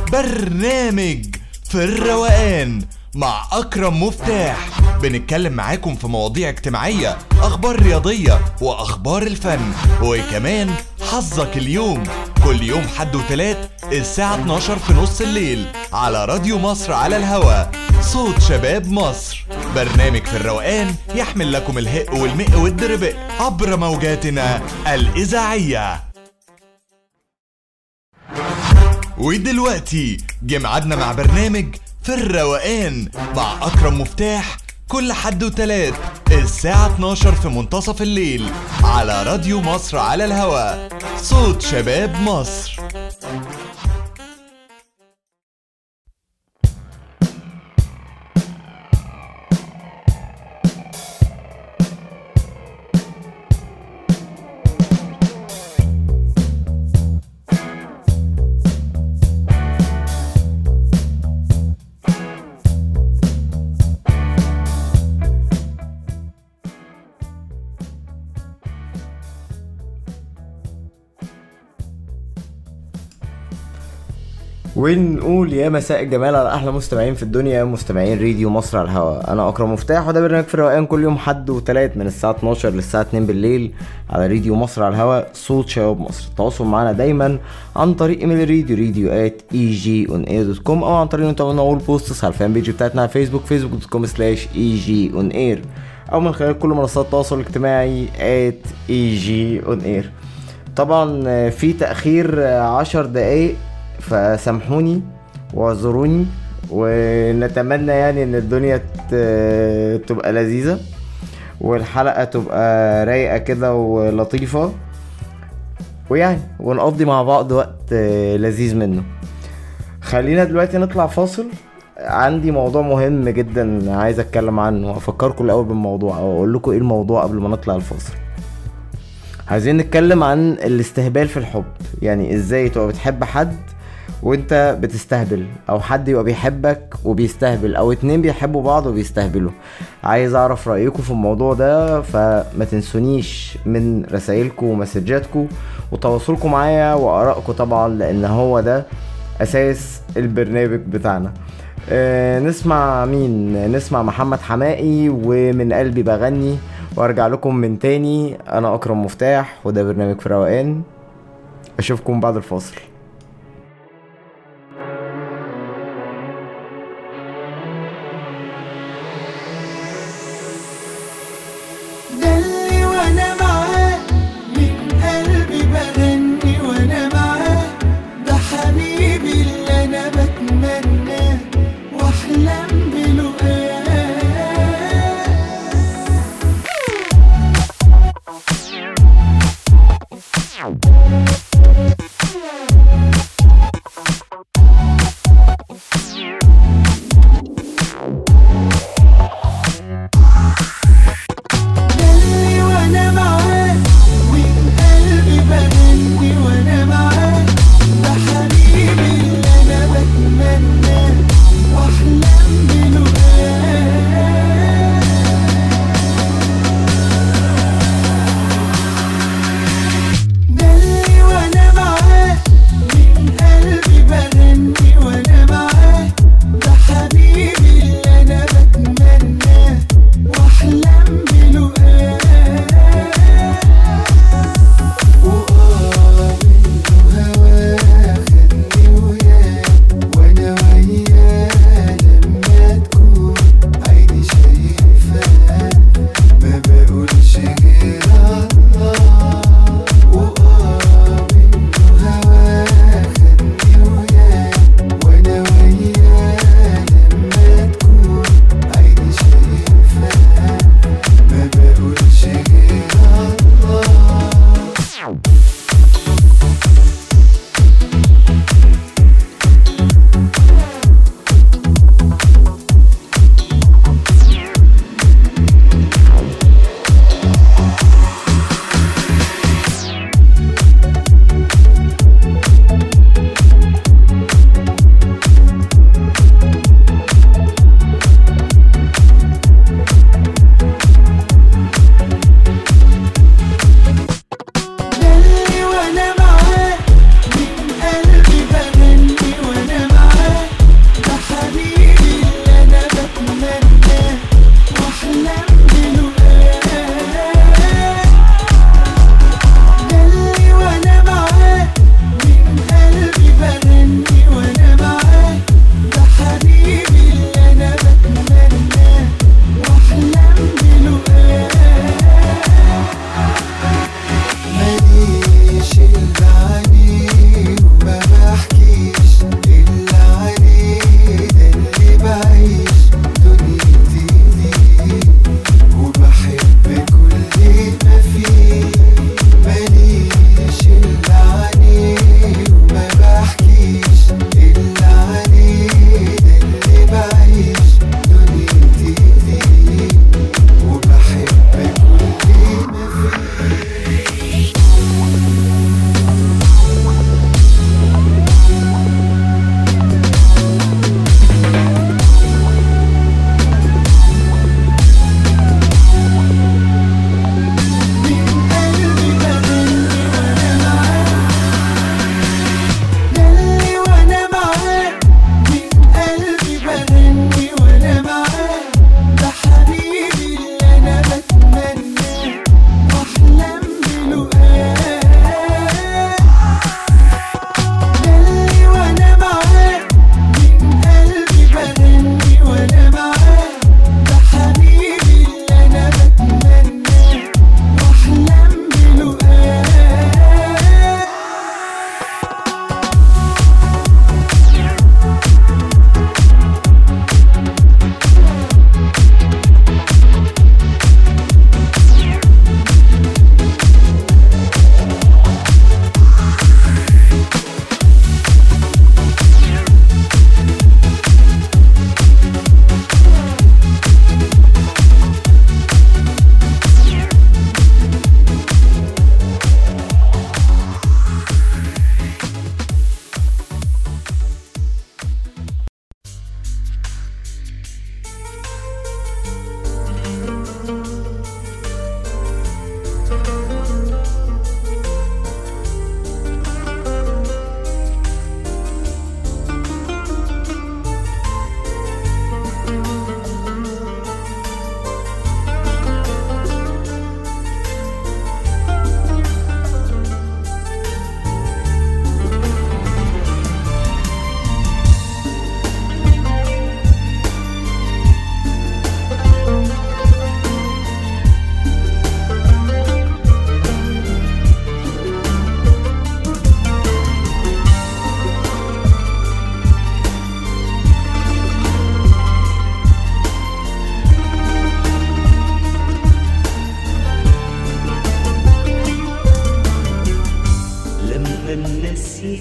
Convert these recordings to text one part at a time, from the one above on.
برنامج في الروقان مع أكرم مفتاح بنتكلم معاكم في مواضيع اجتماعية أخبار رياضية وأخبار الفن وكمان حظك اليوم كل يوم حد وتلات الساعة 12 في نص الليل على راديو مصر على الهوا صوت شباب مصر برنامج في الروقان يحمل لكم الهق والمق والدربق عبر موجاتنا الإذاعية ودلوقتي جه ميعادنا مع برنامج في الروقان مع أكرم مفتاح كل حد وتلات الساعة 12 في منتصف الليل على راديو مصر على الهوا صوت شباب مصر ونقول يا مساء الجمال على احلى مستمعين في الدنيا مستمعين راديو مصر على الهواء انا اكرم مفتاح وده برنامج في الروقان كل يوم حد وتلات من الساعه 12 للساعه 2 بالليل على راديو مصر على الهواء صوت شباب مصر التواصل معنا دايما عن طريق ايميل الراديو راديو ات اي جي اون اير دوت كوم او عن طريق انت اول بوستس على الفان بيج بتاعتنا على فيسبوك فيسبوك دوت كوم سلاش اي جي اون اير او من خلال كل منصات التواصل الاجتماعي ات اي جي اون اير طبعا آه، في تاخير آه، عشر دقايق فسامحوني واعذروني ونتمنى يعني ان الدنيا ت- تبقى لذيذة والحلقة تبقى رايقة كده ولطيفة ويعني ونقضي مع بعض وقت آه، لذيذ منه خلينا دلوقتي نطلع فاصل عندي موضوع مهم جدا عايز اتكلم عنه افكركم الاول بالموضوع او اقول لكم ايه الموضوع قبل ما نطلع الفاصل عايزين نتكلم عن الاستهبال في الحب يعني ازاي تبقى بتحب حد وانت بتستهبل او حد يبقى بيحبك وبيستهبل او اتنين بيحبوا بعض وبيستهبلوا عايز اعرف رايكم في الموضوع ده فما تنسونيش من رسائلكم ومسجاتكم وتواصلكم معايا وارائكم طبعا لان هو ده اساس البرنامج بتاعنا آه، نسمع مين نسمع محمد حمائي ومن قلبي بغني وارجع لكم من تاني انا اكرم مفتاح وده برنامج في روقان اشوفكم بعد الفاصل دلي وانا معاه من قلبي بغني وانا معاه ده حبيبي اللي انا بتمناه واحلم بلقاه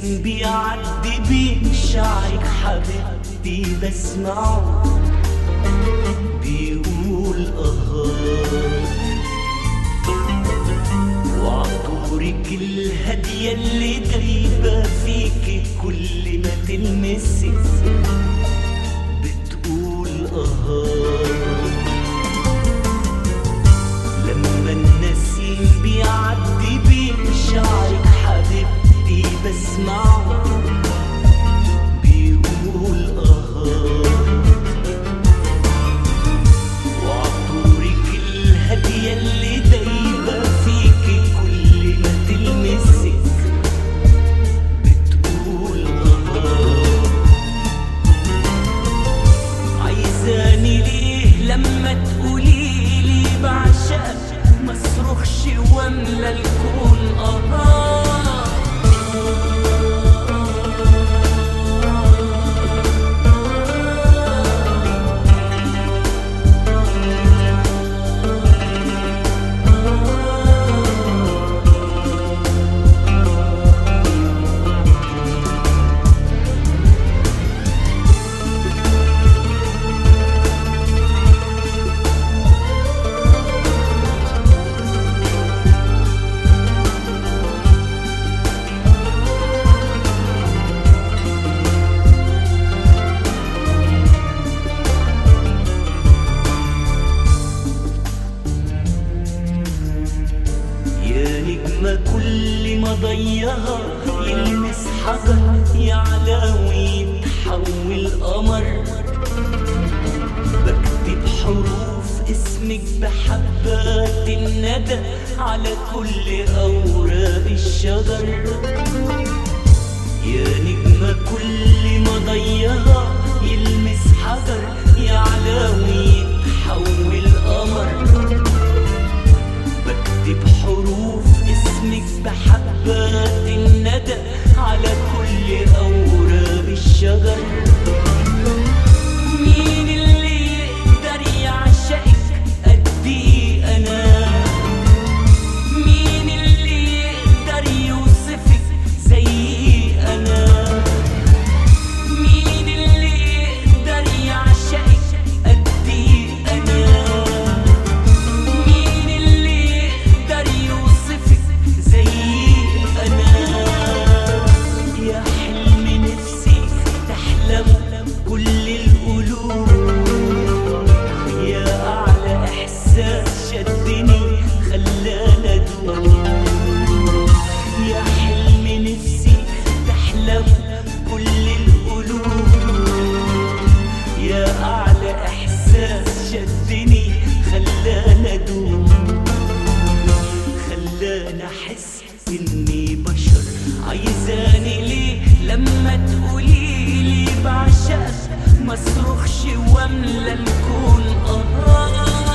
نسيم بيعدي بين شعرك حبيبتي بسمعه بيقول اه وعطورك الهادية اللي دايبة فيكي كل ما تلمسي بتقول اه لما النسيم بيعدي بين شعرك حبيبتي بسمعه بيقول اه وعطورك الهادية اللي دايبة فيكي كل ما تلمسك بتقول اه عايزاني ليه لما تقولي لي بعشقك ما اصرخش واملى الكون اه يا نجمة كل ما ضيها يلمس حجر يعلى ويتحول قمر بكتب حروف اسمك بحبات الندى على كل أوراق الشجر يا نجمة كل ما ضيها يلمس حجر يعلى ويتحول قمر بكتب حروف اسمك بحبات الندى على كل أوراق الشجر مين اللي يقدر يعشقك قد إيه أنا مين اللي يقدر يوصفك زي أنا مين اللي يقدر يعشقك قد إيه أنا مين اللي يقدر يوصفك زي انا يا حلم نفسي تحلم كل القلوب يا اعلى احساس شدني خلانا ادوب يا حلم نفسي تحلم كل القلوب يا اعلى احساس شدني خلانا ادوب خلانا احس اني بشر عايزاني ليه لما تقولي لي بعشقك ما اصرخش واملى الكون اه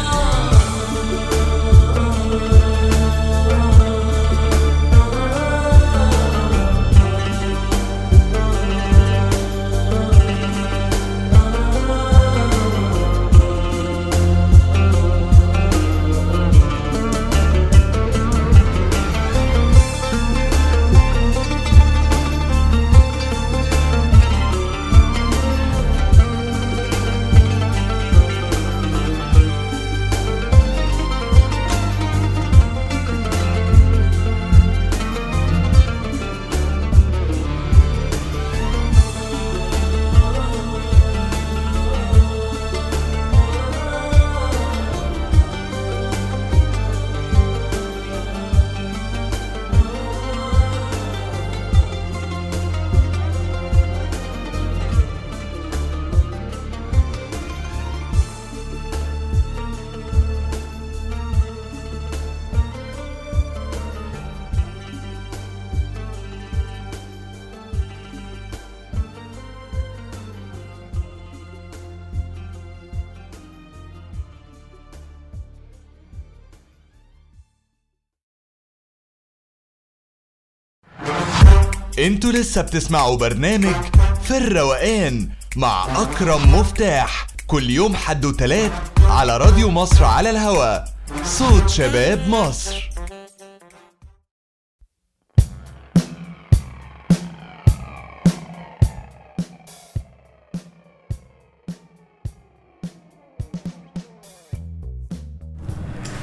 انتوا لسه بتسمعوا برنامج في الروقان مع اكرم مفتاح كل يوم حد وتلات على راديو مصر على الهوا صوت شباب مصر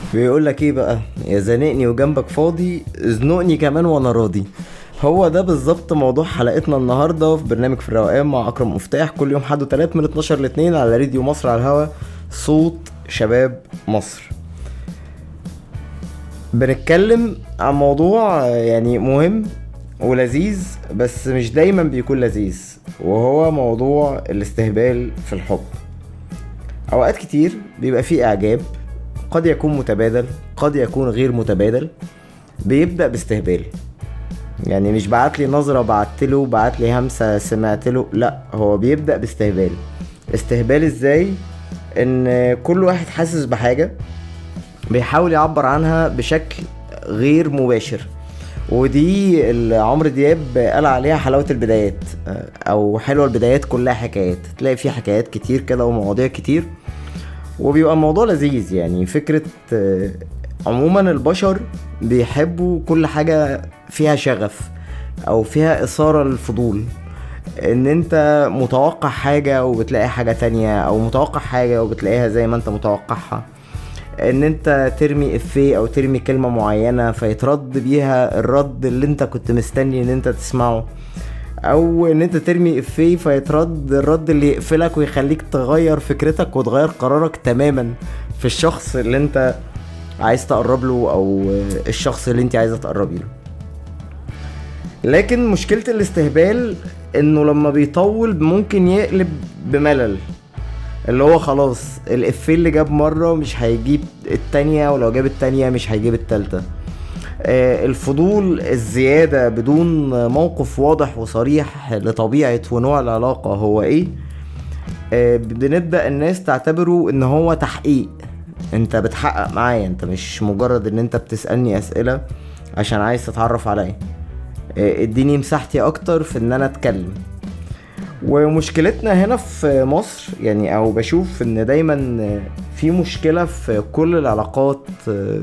بيقول لك ايه بقى يا زنقني وجنبك فاضي ازنقني كمان وانا راضي هو ده بالظبط موضوع حلقتنا النهارده في برنامج في الروقان مع اكرم مفتاح كل يوم حد وتلات من 12 ل 2 على راديو مصر على الهوا صوت شباب مصر بنتكلم عن موضوع يعني مهم ولذيذ بس مش دايما بيكون لذيذ وهو موضوع الاستهبال في الحب اوقات كتير بيبقى فيه اعجاب قد يكون متبادل قد يكون غير متبادل بيبدا باستهبال يعني مش بعت لي نظرة بعت له بعت لي همسة سمعت له لا هو بيبدأ باستهبال استهبال ازاي ان كل واحد حاسس بحاجة بيحاول يعبر عنها بشكل غير مباشر ودي اللي عمرو دياب قال عليها حلاوة البدايات او حلوة البدايات كلها حكايات تلاقي في حكايات كتير كده ومواضيع كتير وبيبقى الموضوع لذيذ يعني فكرة آه، عموما البشر بيحبوا كل حاجة فيها شغف او فيها اثارة للفضول ان انت متوقع حاجة وبتلاقي حاجة تانية او متوقع حاجة وبتلاقيها زي ما انت متوقعها ان انت ترمي افيه او ترمي كلمة معينة فيترد بيها الرد اللي انت كنت مستني ان انت تسمعه او ان انت ترمي افيه فيترد الرد اللي يقفلك ويخليك تغير فكرتك وتغير قرارك تماما في الشخص اللي انت عايز تقرب له او الشخص اللي انت عايزه تقربي له لكن مشكلة الاستهبال انه لما بيطول ممكن يقلب بملل اللي هو خلاص الافيه اللي جاب مرة مش هيجيب التانية ولو جاب التانية مش هيجيب التالتة آه، الفضول الزيادة بدون موقف واضح وصريح لطبيعة ونوع العلاقة هو ايه آه، بنبدأ الناس تعتبره ان هو تحقيق انت بتحقق معايا انت مش مجرد ان انت بتسألني اسئلة عشان عايز تتعرف عليا آه، اديني مساحتي اكتر في ان انا اتكلم ومشكلتنا هنا في مصر يعني او بشوف ان دايما في مشكلة في كل العلاقات آه،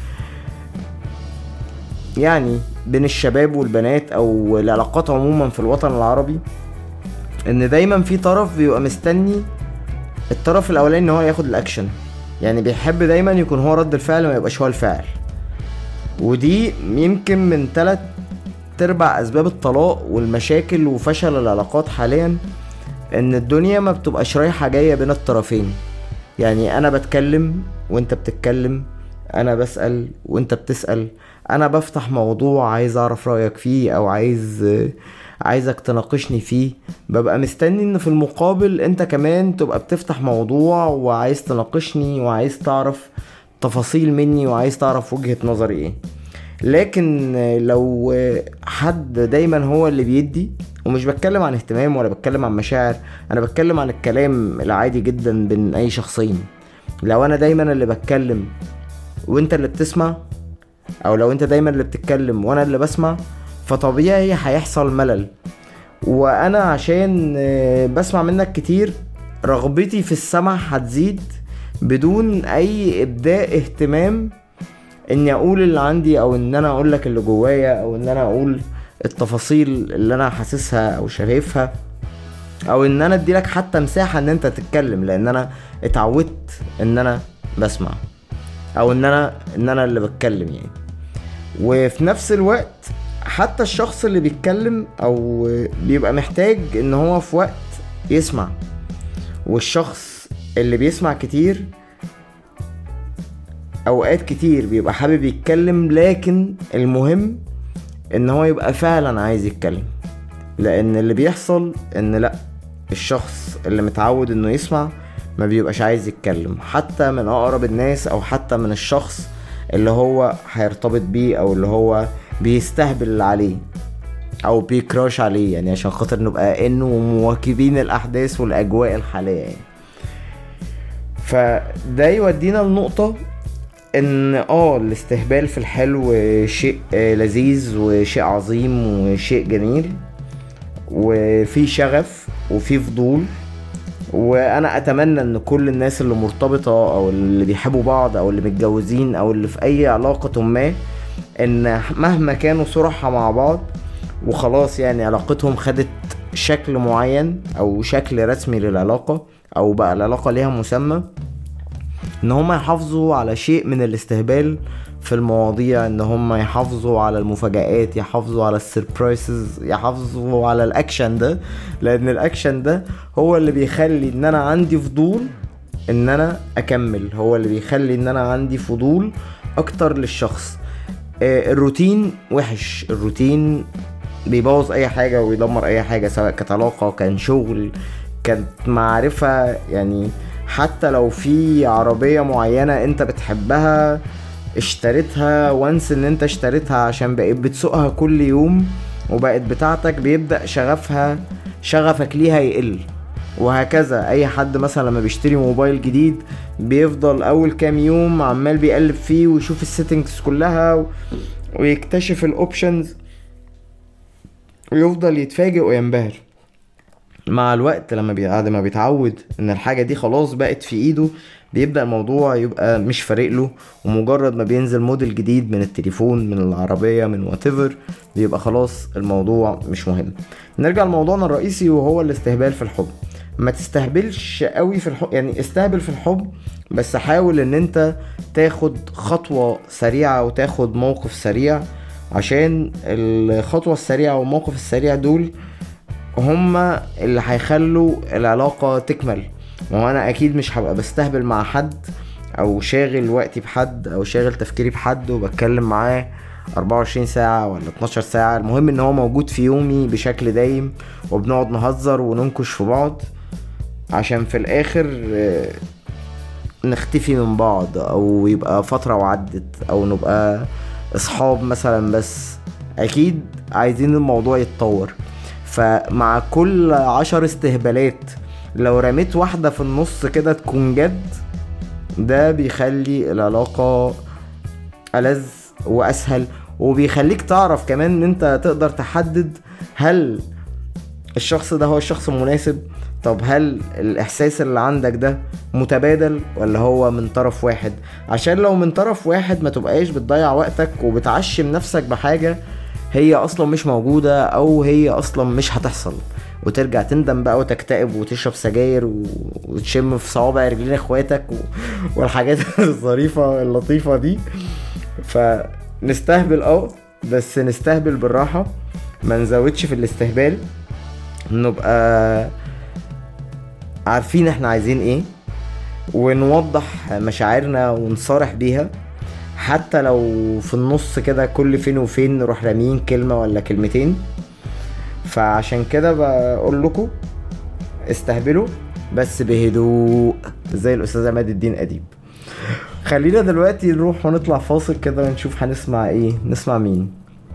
يعني بين الشباب والبنات او العلاقات عموما في الوطن العربي ان دايما في طرف بيبقى مستني الطرف الاولاني ان هو ياخد الاكشن يعني بيحب دايما يكون هو رد الفعل ما يبقاش هو الفاعل ودي يمكن من تلات ارباع اسباب الطلاق والمشاكل وفشل العلاقات حاليا ان الدنيا ما بتبقاش رايحه جايه بين الطرفين يعني انا بتكلم وانت بتتكلم انا بسال وانت بتسال انا بفتح موضوع عايز اعرف رايك فيه او عايز عايزك تناقشني فيه ببقى مستني ان في المقابل انت كمان تبقى بتفتح موضوع وعايز تناقشني وعايز تعرف تفاصيل مني وعايز تعرف وجهة نظري ايه لكن لو حد دايما هو اللي بيدي ومش بتكلم عن اهتمام ولا بتكلم عن مشاعر انا بتكلم عن الكلام العادي جدا بين اي شخصين لو انا دايما اللي بتكلم وانت اللي بتسمع او لو انت دايما اللي بتتكلم وانا اللي بسمع فطبيعي هيحصل ملل وانا عشان آه، بسمع منك كتير رغبتي في السمع هتزيد بدون اي ابداء اهتمام اني اقول اللي عندي او ان انا اقول لك اللي جوايا او ان انا اقول التفاصيل اللي انا حاسسها او شايفها او ان انا اديلك حتى مساحة ان انت تتكلم لان انا اتعودت ان انا بسمع او ان انا ان انا اللي بتكلم يعني وفي نفس الوقت حتى الشخص اللي بيتكلم او بيبقى محتاج ان هو في وقت يسمع والشخص اللي بيسمع كتير اوقات كتير بيبقى حابب يتكلم لكن المهم ان هو يبقى فعلا عايز يتكلم لان اللي بيحصل ان لا الشخص اللي متعود انه يسمع ما بيبقاش عايز يتكلم حتى من اقرب الناس او حتى من الشخص اللي هو هيرتبط بيه او اللي هو بيستهبل عليه او بيكراش عليه يعني عشان خاطر نبقى انه مواكبين الاحداث والاجواء الحاليه يعني فده يودينا لنقطه ان اه الاستهبال في الحلو شيء آه، لذيذ وشيء عظيم وشيء جميل وفي شغف وفي فضول وانا اتمنى ان كل الناس اللي مرتبطه او اللي بيحبوا بعض او اللي متجوزين او اللي في اي علاقه ما ان مهما كانوا صراحة مع بعض وخلاص يعني علاقتهم خدت شكل معين او شكل رسمي للعلاقة او بقى العلاقة ليها مسمى ان هم يحافظوا على شيء من الاستهبال في المواضيع ان هم يحافظوا على المفاجآت يحافظوا على السربرايزز يحافظوا على الاكشن ده لان الاكشن ده هو اللي بيخلي ان انا عندي فضول ان انا اكمل هو اللي بيخلي ان انا عندي فضول اكتر للشخص آه، الروتين وحش الروتين بيبوظ اي حاجه ويدمر اي حاجه سواء كانت علاقه كان شغل كانت معرفه يعني حتى لو في عربيه معينه انت بتحبها اشتريتها وانس ان انت اشتريتها عشان بقيت بتسوقها كل يوم وبقت بتاعتك بيبدأ شغفها شغفك ليها يقل وهكذا اي حد مثلا لما بيشتري موبايل جديد بيفضل اول كام يوم عمال بيقلب فيه ويشوف السيتنجز كلها و... ويكتشف الاوبشنز ويفضل يتفاجئ وينبهر مع الوقت لما بي- بعد ما بيتعود ان الحاجه دي خلاص بقت في ايده بيبدا الموضوع يبقى مش فارق له ومجرد ما بينزل موديل جديد من التليفون من العربيه من واتيفر بيبقى خلاص الموضوع مش مهم نرجع لموضوعنا الرئيسي وهو الاستهبال في الحب ما تستهبلش قوي في الحب يعني استهبل في الحب بس حاول ان انت تاخد خطوه سريعه وتاخد موقف سريع عشان الخطوه السريعه والموقف السريع دول هما اللي هيخلوا العلاقة تكمل ما هو انا اكيد مش هبقى بستهبل مع حد او شاغل وقتي بحد او شاغل تفكيري بحد وبتكلم معاه 24 ساعة ولا 12 ساعة المهم ان هو موجود في يومي بشكل دايم وبنقعد نهزر وننكش في بعض عشان في الاخر آه، نختفي من بعض او يبقى فترة وعدت او نبقى اصحاب مثلا بس اكيد عايزين الموضوع يتطور فمع كل عشر استهبالات لو رميت واحدة في النص كده تكون جد ده بيخلي العلاقة ألذ وأسهل وبيخليك تعرف كمان ان انت تقدر تحدد هل الشخص ده هو الشخص المناسب طب هل الاحساس اللي عندك ده متبادل ولا هو من طرف واحد عشان لو من طرف واحد ما تبقاش بتضيع وقتك وبتعشم نفسك بحاجة هي اصلا مش موجودة او هي اصلا مش هتحصل وترجع تندم بقى وتكتئب وتشرب سجاير و... وتشم في صوابع رجلين اخواتك و... والحاجات الظريفة اللطيفة دي فنستهبل اه بس نستهبل بالراحة ما نزودش في الاستهبال نبقى عارفين احنا عايزين ايه ونوضح مشاعرنا ونصارح بيها حتى لو في النص كده كل فين وفين نروح رامين كلمة ولا كلمتين فعشان كده بقول لكم استهبلوا بس بهدوء زي الاستاذ عماد الدين اديب خلينا دلوقتي نروح ونطلع فاصل كده ونشوف هنسمع ايه نسمع مين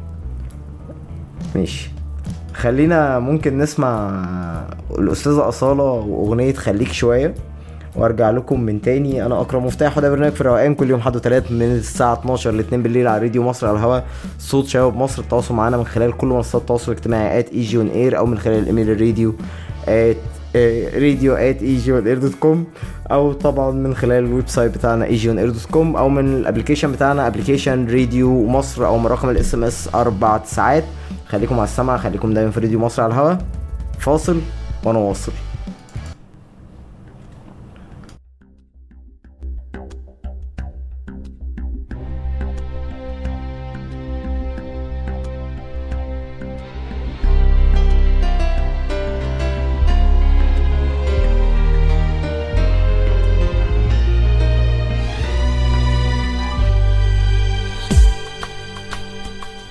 ماشي خلينا ممكن نسمع الأستاذة أصالة وأغنية خليك شوية وارجع لكم من تاني انا اكرم مفتاح وده برنامج في الروقان كل يوم حد وتلات من الساعه 12 ل 2 بالليل على راديو مصر على الهواء صوت شباب مصر التواصل معانا من خلال كل منصات التواصل الاجتماعي ات اي جي اون اير او من خلال الايميل الراديو ات راديو ات اي جي اون اير دوت كوم او طبعا من خلال الويب سايت بتاعنا اي جي اون اير دوت كوم او من الابلكيشن بتاعنا ابلكيشن راديو مصر او من رقم الاس ام اس اربع ساعات خليكم على السمع خليكم دايما في راديو مصر على الهواء فاصل وانا واصل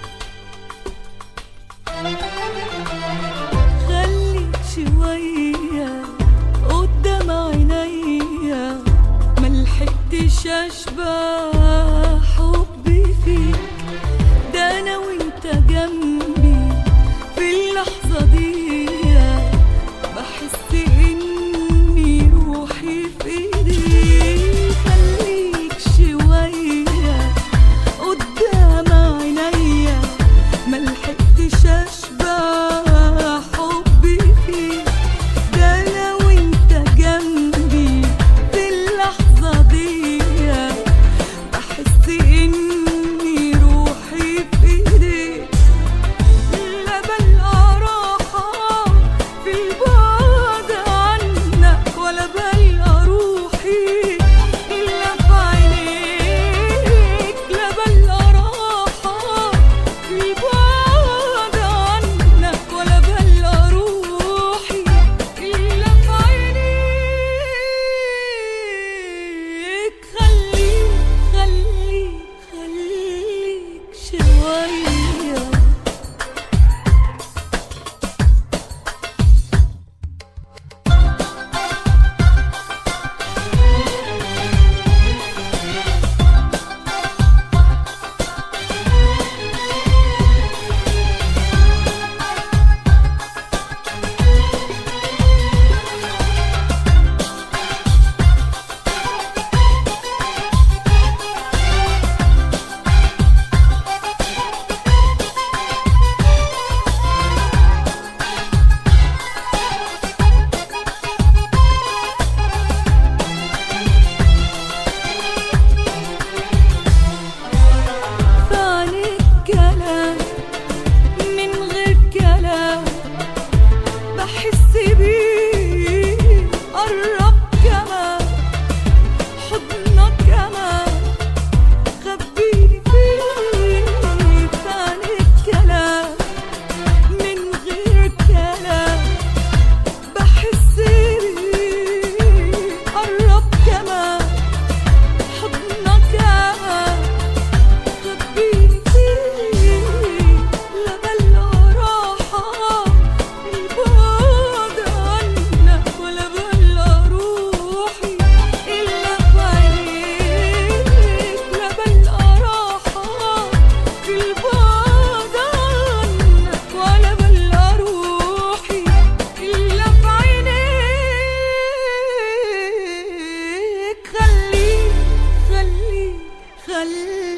خليك شوية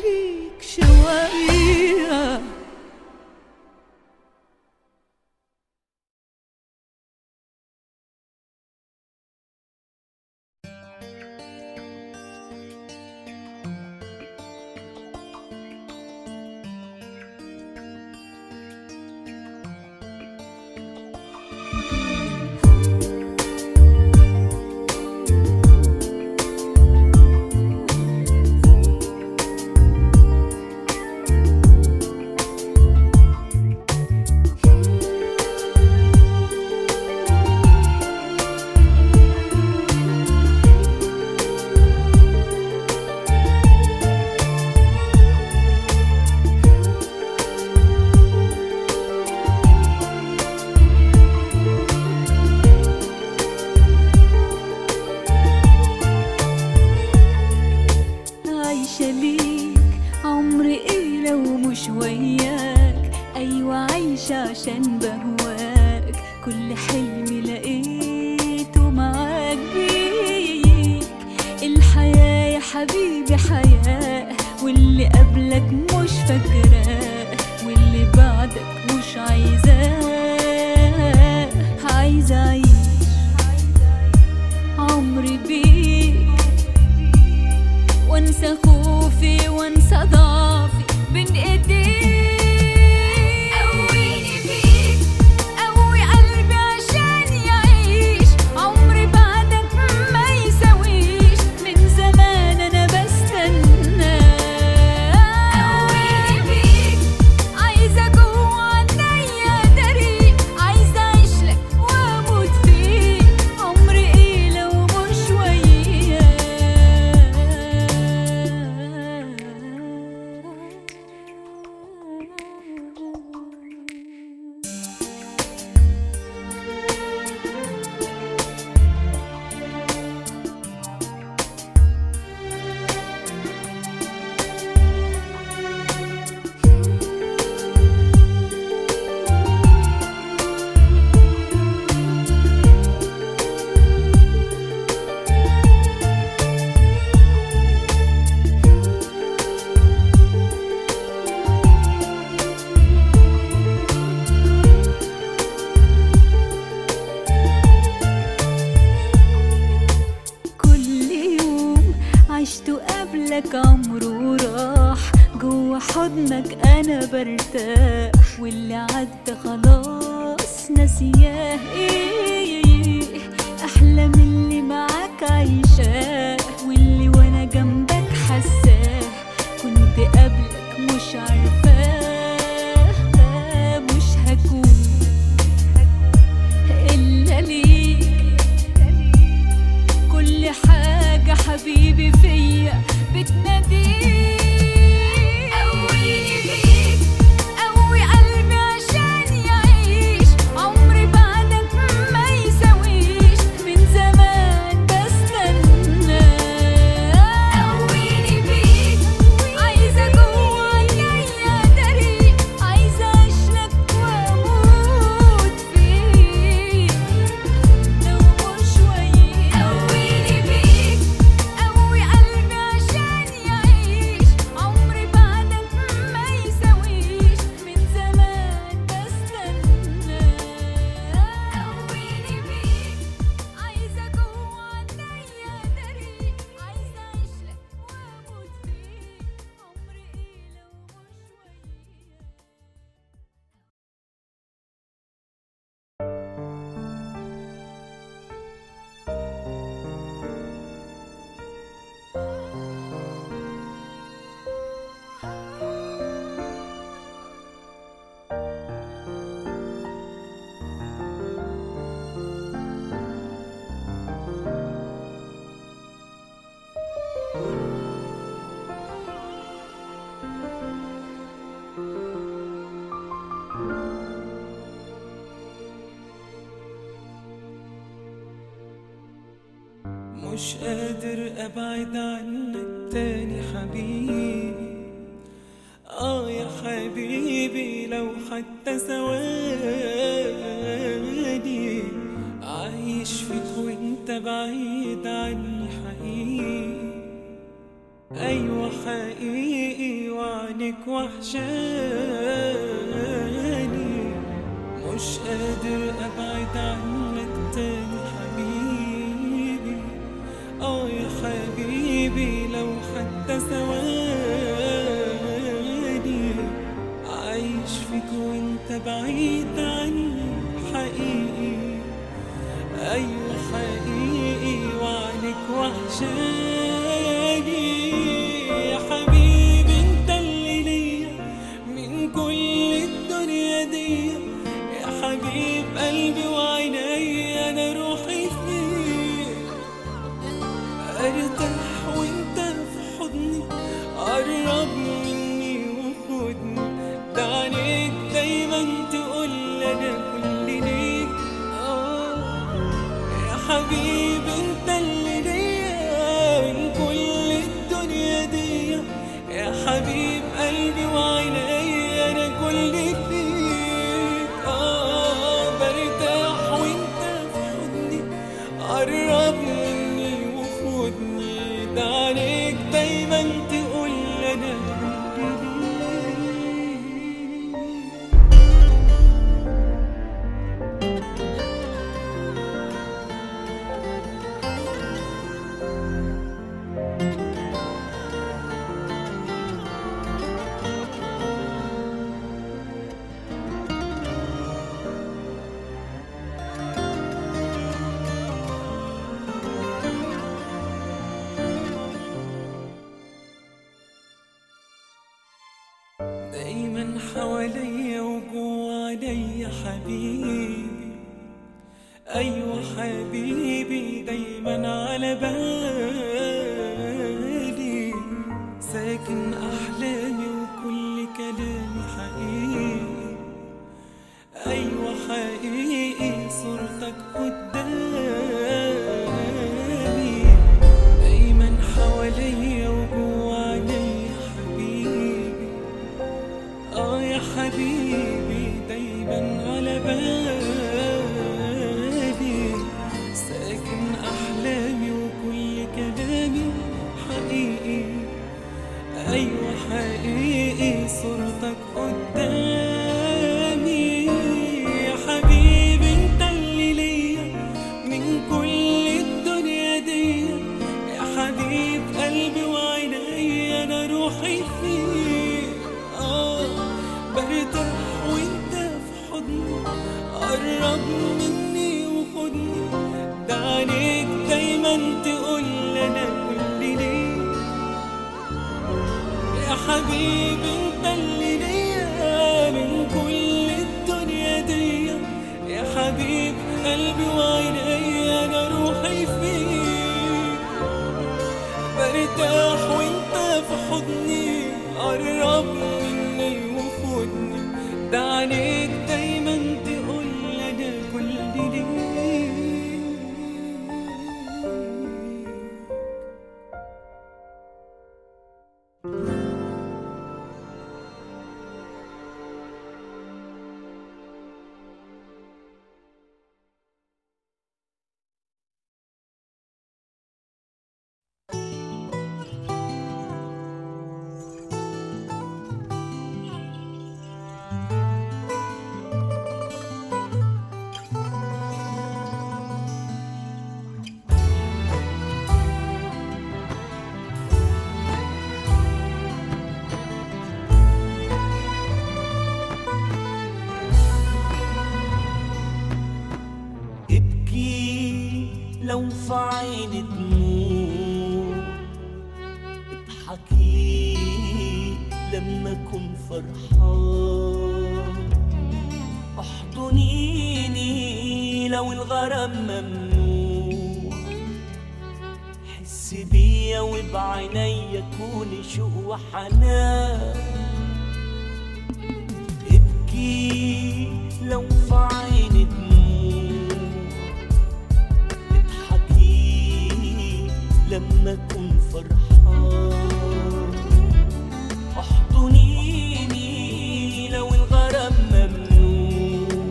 عليك شوية عايشة ليك عمري ايه لو مش وياك ايوه عايشة عشان بهواك كل حلمي لقيته معاك بيك الحياة يا حبيبي حياة واللي قبلك مش فاكراه واللي بعدك مش عايزاه عايزة أعيش عمري بيك وانسى خوفي وانسى ضعفي بين ايديك قويني بيك قوي قلبي عشان يعيش عمري بعدك ما يساويش من زمان انا بستنى قويني بيك عايزة جوه عينيا داري عايزة اعيش لك واموت فيك عمري ايه لو مش وياك كل يوم عشته قبلك عمره راح جوا حضنك انا برتاح واللي عدى خلاص ناسياه ايه احلى من اللي معاك عايشاه واللي وانا جنبك حساه كنت قبلك مش عارفاه مش هكون الا ليك كل حاجة حبيبي فيا بتناديك قويني بيك قوي قلبي عشان يعيش عمري بعدك ما يساويش من زمان بستنى قويني بيك عايزة جوه عينيا داري عايزة اعيش لك واموت فيك لو مش وياك قويني بيك قوي قلبي عشان يعيش عمري بعدك ما يساويش من زمان بستنى قويني بيك عايزة جوه عينيا داري عايزة اعيش لك واموت فيك عمري ايه لو مش وياك مش قادر ابعد عنك تاني حبيبي اه يا حبيبي لو حتى ثواني عايش فيك وانت بعيد عني حقيقي أيوة حقيقي وعنك وحشاني مش قادر أبعد عنك تاني حبيبي آه يا حبيبي لو حتى ثواني عايش فيك وانت بعيد عني حقيقي أيوة حقيقي وعنك وحشاني يا حبيبي انت اللي ليا من كل الدنيا دي يا حبيب قلبي وعيني انا روحي فيك ارتاح وانت في حضني قرب مني وخدني ده عليك دايما تقول انا كل ليك اه يا حبيبي انت اللي ليا من كل الدنيا دي يا حبيب قلبي وعيني انا كل فيك اه برتاح وانت في حضني قرب مني وخدني ده عليك دايما تقول انا كل ليك دايما حواليا وجوا عليا حبيبي ايوه حبيبي دايما على بالي ساكن احلامي وكل كلامي حقيقي ايوه حقيقي صورتك قدامي دايما حواليا وجوا عليا حبيبي اه يا حبيبي دايما على بالي ساكن احلامي وكل كلامي حقيقي ايوه حقيقي صورتك قدامي يا حبيبي انت اللي ليا من كل الدنيا دي يا حبيب قلبي وعيني انا روحي فيك اه برتاح وانت في حضني قرب مني وخدني ده عليك دايما تقول انا كل ليك يا حبيبي انت اللي ليا من كل الدنيا دي يا حبيب قلبي وعيني انا روحي فيك برتاح وانت في حضني قرب مني وخدني ده عليك دايما تقول انا كل ليك ابكي لو في عيني دموع اضحكي لما اكون فرحان احضنيني لو الغرام ممنوع حس بيا وبعينيا كوني شوق وحنان ابكي لو في عيني دموع اضحكي لما اكون فرحان احضنيني لو الغرام ممنوع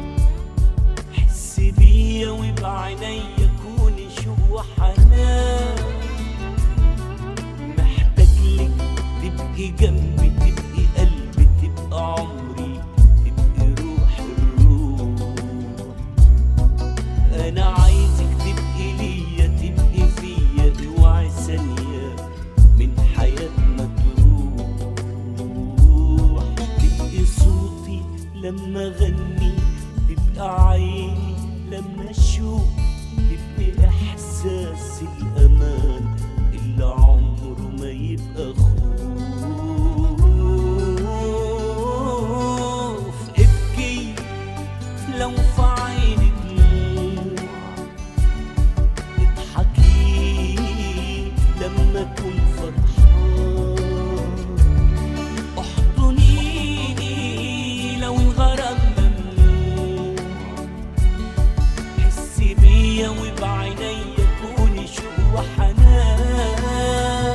حس بيا وبعينيا كوني شوق وحنان محتاج جنبي تبقي قلبي تبقى عمري تبقي روح الروح انا عايزك تبقي ليا تبقي فيا اوعي ثانية من حياتنا تروح تبقي صوتي لما اغني تبقى عيني لما اشوف تبقي احساس الامان اللي عمره ما يبقى خوف ابكي لو في عينك دموع اضحكي لما اكون فرحان احضنيني لو الغرام ممنوع حسي بيا وبعينيا كوني شوق وحنان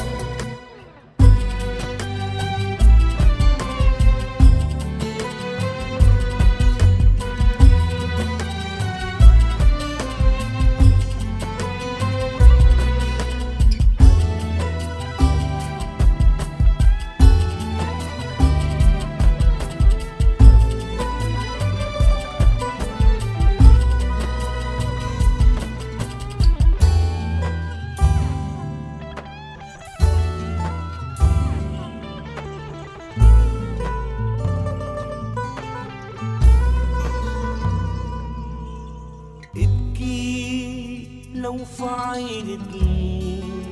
ابكي لو في عيني دموع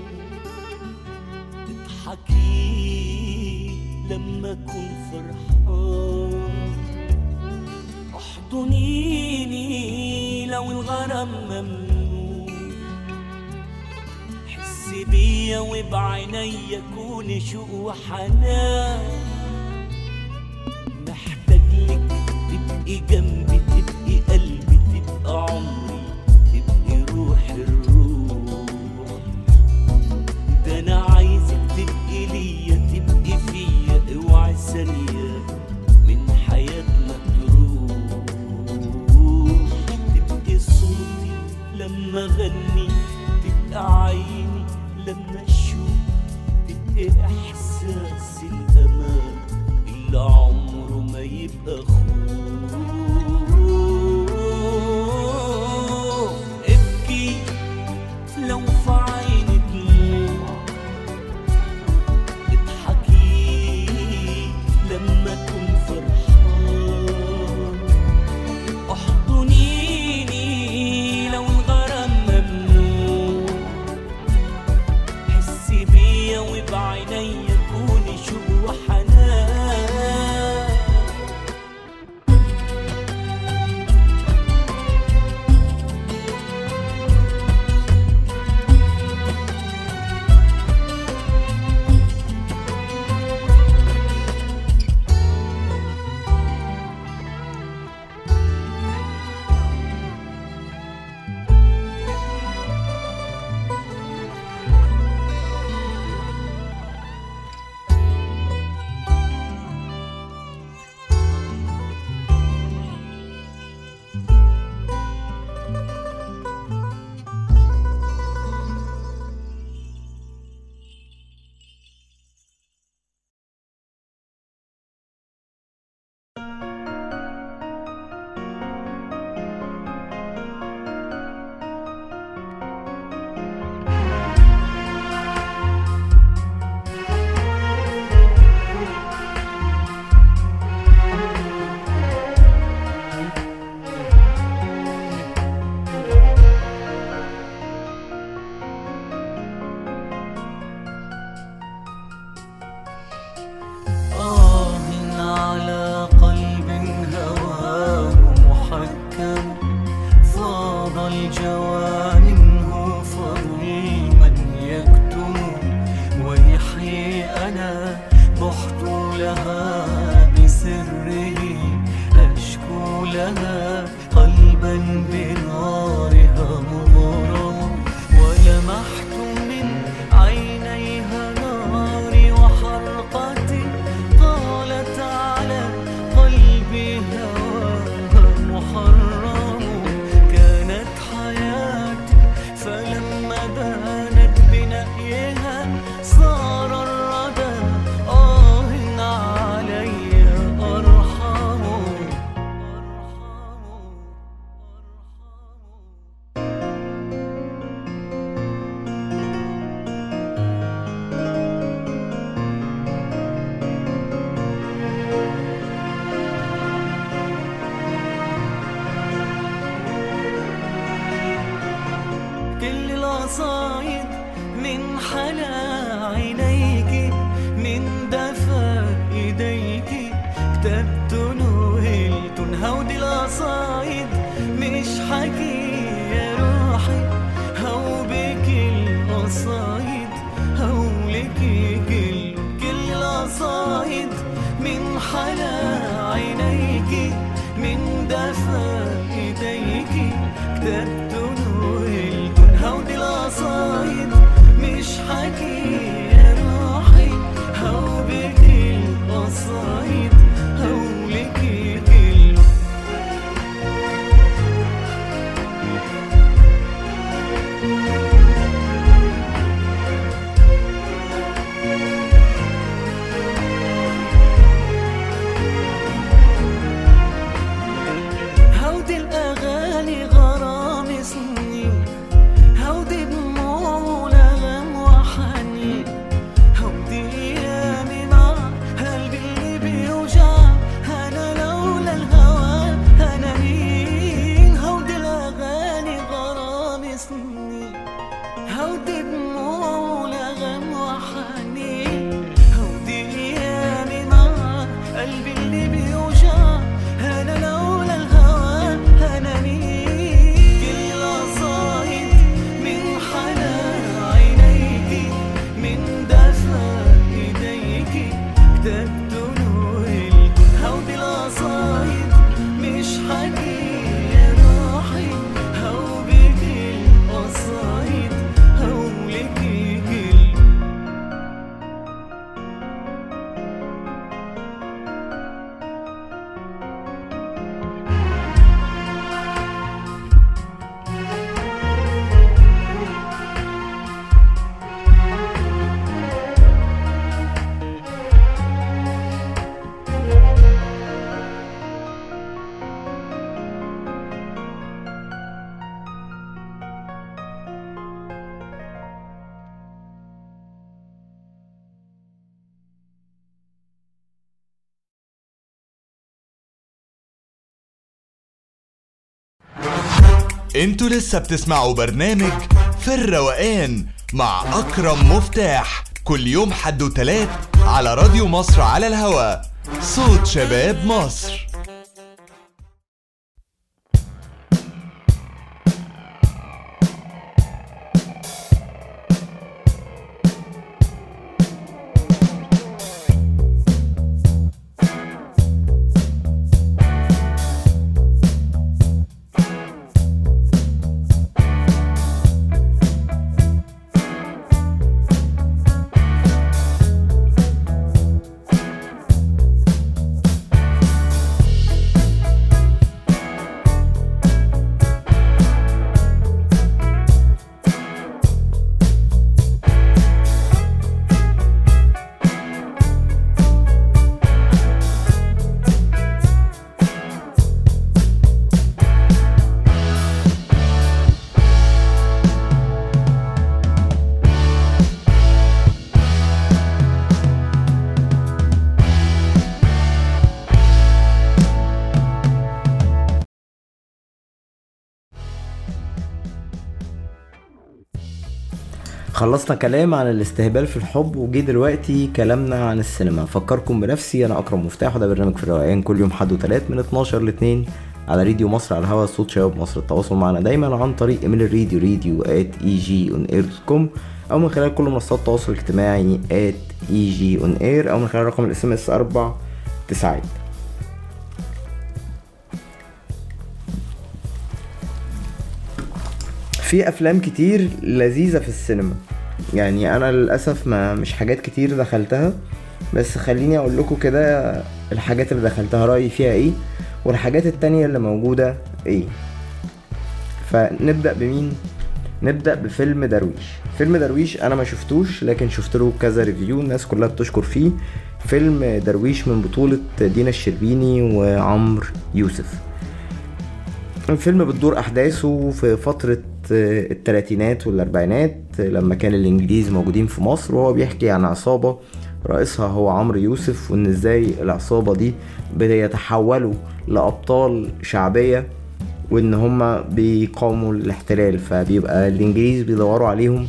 اضحكي لما اكون فرحان احضنيني لو الغرام ممنوع حسي بيا وبعينيا كوني شوق وحنان محتاج لك تبقي جنبي تبقي قلبي تبقى عمري تبقي روح الروح ده انا عايزك تبقي ليا تبقي فيا اوعي ثانية من حياتنا تروح تبقي صوتي لما اغني تبقى عيني لما اشوف تبقي احساس الامان اللي عمره ما يبقى خوف ابكي لو في عيني دموع اضحكي لما اكون فرحان احضنيني لو الغرام ممنوع حسي بيا وبعينيا كوني شوق وحنان آه على قلب هواه محكم فاض الجوى منه فظلما يكتم ويحيي أنا بحت لها بسره أشكو لها قلبا بنارها مضرم ولمحت من عينيها ناري وحرقتي طالت على قلبي هواها محرم كانت حياتي فلما بانت بنأيها صار الردى آه كتبت نوهلتن هودي القصايد مش حكي يا روحي هو بك القصايد هولك كل كل القصايد من حلا عينيكي من دفا ايديكي كتبت نوهلتن هودي القصايد مش حكي يا روحي هو بك القصايد هولك كل هودي الأغاني غرام سنين هودي دموع ونغم وحنين هودي أيامي مع قلبي اللي بيوجع أنا لولا الهوى أنا مين هودي الأغاني غرام سنين هودي دموع ونغم وحنين هودي أيامي مع قلبي اللي بيوجع أنا لولا الهوى أنا مين كل قصايد من حنان عينيكي من دفا إيديكي كتبت نوهلتن هودي القصايد مش حكي يا روحي هو بك القصايد هولك كل انتوا لسه بتسمعوا برنامج في الروقان مع اكرم مفتاح كل يوم حد وتلات على راديو مصر على الهوا صوت شباب مصر خلصنا كلام عن الاستهبال في الحب وجي دلوقتي كلامنا عن السينما افكركم بنفسي انا اكرم مفتاح وده برنامج في الروقان كل يوم حد وتلات من 12 ل 2 على راديو مصر على الهوا صوت شباب مصر التواصل معنا دايما عن طريق ايميل الراديو راديو ات اي جي اون اير دوت كوم او من خلال كل منصات التواصل الاجتماعي ات اي جي اون اير او من خلال رقم الاس ام اس 4 تسعات في افلام كتير لذيذه في السينما يعني انا للاسف ما مش حاجات كتير دخلتها بس خليني اقول لكم كده الحاجات اللي دخلتها رايي فيها ايه والحاجات التانية اللي موجوده ايه فنبدا بمين نبدا بفيلم درويش فيلم درويش انا ما شفتوش لكن شفت له كذا ريفيو الناس كلها بتشكر فيه فيلم درويش من بطولة دينا الشربيني وعمرو يوسف الفيلم بتدور احداثه في فترة التلاتينات والاربعينات لما كان الانجليز موجودين في مصر وهو بيحكي عن عصابة رئيسها هو عمرو يوسف وان ازاي العصابة دي بيتحولوا لابطال شعبية وان هما بيقاوموا الاحتلال فبيبقى الانجليز بيدوروا عليهم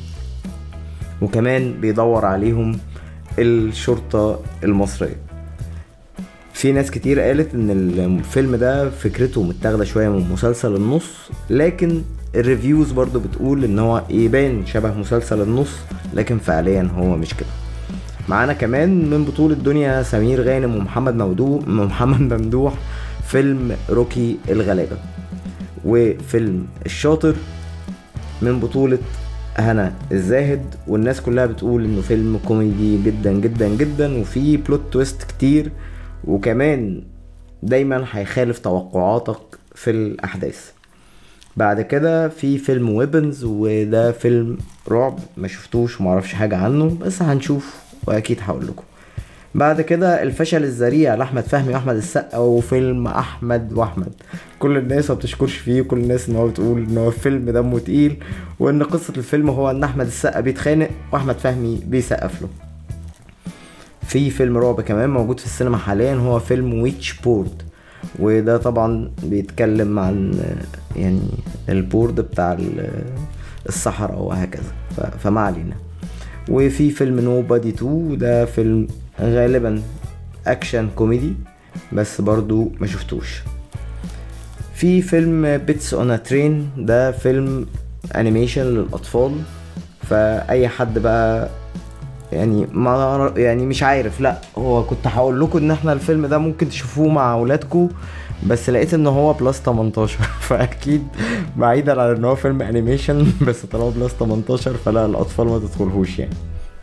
وكمان بيدور عليهم الشرطة المصرية في ناس كتير قالت ان الفيلم ده فكرته متاخده شويه من مسلسل النص لكن الريفيوز برضو بتقول ان هو يبان شبه مسلسل النص لكن فعليا هو مش كده معانا كمان من بطولة دنيا سمير غانم ومحمد ممدوح محمد ممدوح فيلم روكي الغلابة وفيلم الشاطر من بطولة هنا الزاهد والناس كلها بتقول انه فيلم كوميدي جدا جدا جدا وفيه بلوت تويست كتير وكمان دايما هيخالف توقعاتك في الاحداث بعد كده في فيلم ويبنز وده فيلم رعب ما شفتوش ومعرفش حاجة عنه بس هنشوف واكيد هقول لكم بعد كده الفشل الذريع لاحمد فهمي واحمد السقا وفيلم احمد واحمد كل الناس ما بتشكرش فيه وكل الناس ان هو بتقول ان هو الفيلم دمه تقيل وان قصه الفيلم هو ان احمد السقا بيتخانق واحمد فهمي بيسقف له في فيلم رعب كمان موجود في السينما حاليا هو فيلم ويتش بورد وده طبعا بيتكلم عن يعني البورد بتاع ال- الصحراء وهكذا ف- فما علينا وفي فيلم نو بادي 2 ده فيلم غالبا اكشن كوميدي بس برضو ما شفتوش في فيلم بيتس اون ترين ده فيلم انيميشن للاطفال فاي حد بقى يعني ما يعني مش عارف لا هو كنت هقول لكم ان احنا الفيلم ده ممكن تشوفوه مع اولادكم بس لقيت ان هو بلس 18 فاكيد بعيدا عن ان هو فيلم انيميشن بس طالما بلس 18 فلا الاطفال ما تدخلهوش يعني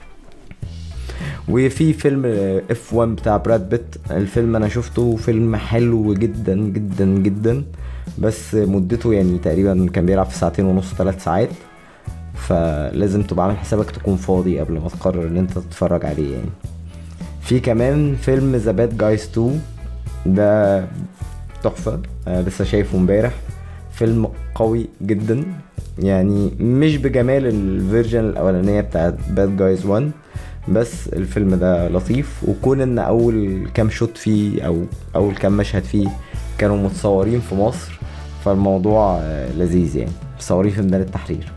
وفي فيلم اف 1 بتاع براد بيت الفيلم انا شفته فيلم حلو جدا جدا جدا بس مدته يعني تقريبا كان بيلعب في ساعتين ونص ثلاث ساعات فلازم تبقى عامل حسابك تكون فاضي قبل ما تقرر ان انت تتفرج عليه يعني في كمان فيلم ذا باد جايز 2 ده تحفة أنا لسه شايفه امبارح فيلم قوي جدا يعني مش بجمال الفيرجن الاولانية بتاعت باد جايز 1 بس الفيلم ده لطيف وكون ان اول كام شوت فيه او اول كام مشهد فيه كانوا متصورين في مصر فالموضوع آه، لذيذ يعني متصورين في ميدان التحرير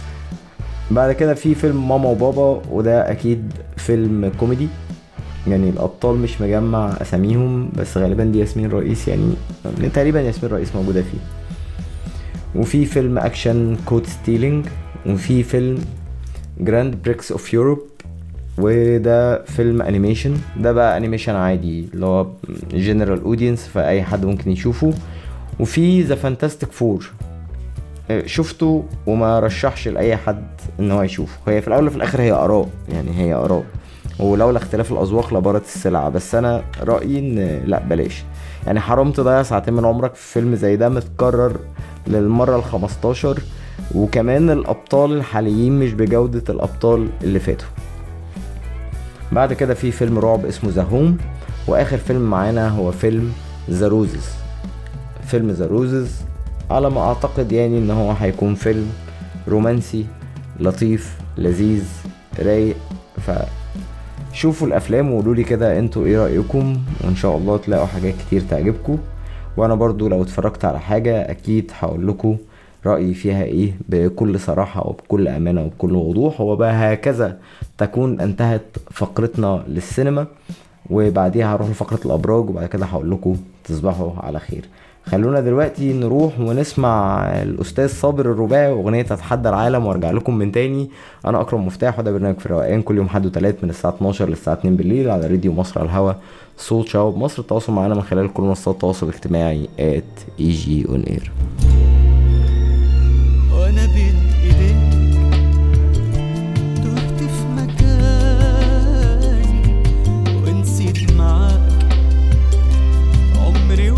بعد كده في فيلم ماما وبابا وده اكيد فيلم كوميدي يعني الابطال مش مجمع اساميهم بس غالبا دي ياسمين رئيس يعني تقريبا ياسمين رئيس موجوده فيه وفي فيلم اكشن كود ستيلينج وفي فيلم جراند بريكس اوف يوروب وده فيلم انيميشن ده بقى انيميشن عادي اللي هو جنرال اودينس فاي حد ممكن يشوفه وفي ذا فانتاستيك فور شفته وما رشحش لاي حد ان هو يشوفه هي في الاول وفي الاخر هي اراء يعني هي اراء ولولا اختلاف الاذواق لبارت السلعه بس انا رايي ان لا بلاش يعني حرام تضيع ساعتين من عمرك في فيلم زي ده متكرر للمره ال 15 وكمان الابطال الحاليين مش بجوده الابطال اللي فاتوا بعد كده في فيلم رعب اسمه ذا هوم واخر فيلم معانا هو فيلم ذا روزز فيلم ذا روزز على ما اعتقد يعني ان هو هيكون فيلم رومانسي لطيف لذيذ رايق ف شوفوا الافلام وقولوا لي كده انتوا ايه رايكم وان شاء الله تلاقوا حاجات كتير تعجبكم وانا برضو لو اتفرجت على حاجه اكيد هقول لكم رايي فيها ايه بكل صراحه وبكل امانه وبكل وضوح وبقى هكذا تكون انتهت فقرتنا للسينما وبعديها هروح لفقره الابراج وبعد كده هقول لكم تصبحوا على خير خلونا دلوقتي نروح ونسمع الاستاذ صابر الرباعي واغنيه اتحدى العالم وارجع لكم من تاني انا اكرم مفتاح وده برنامج في الروقان كل يوم حد وتلات من الساعه 12 للساعه 2 بالليل على راديو مصر على الهوا صوت شباب مصر التواصل معنا من خلال كل منصات التواصل الاجتماعي at اي جي اون اير وانا بين ايديك تهت في مكاني ونسيت معاك عمري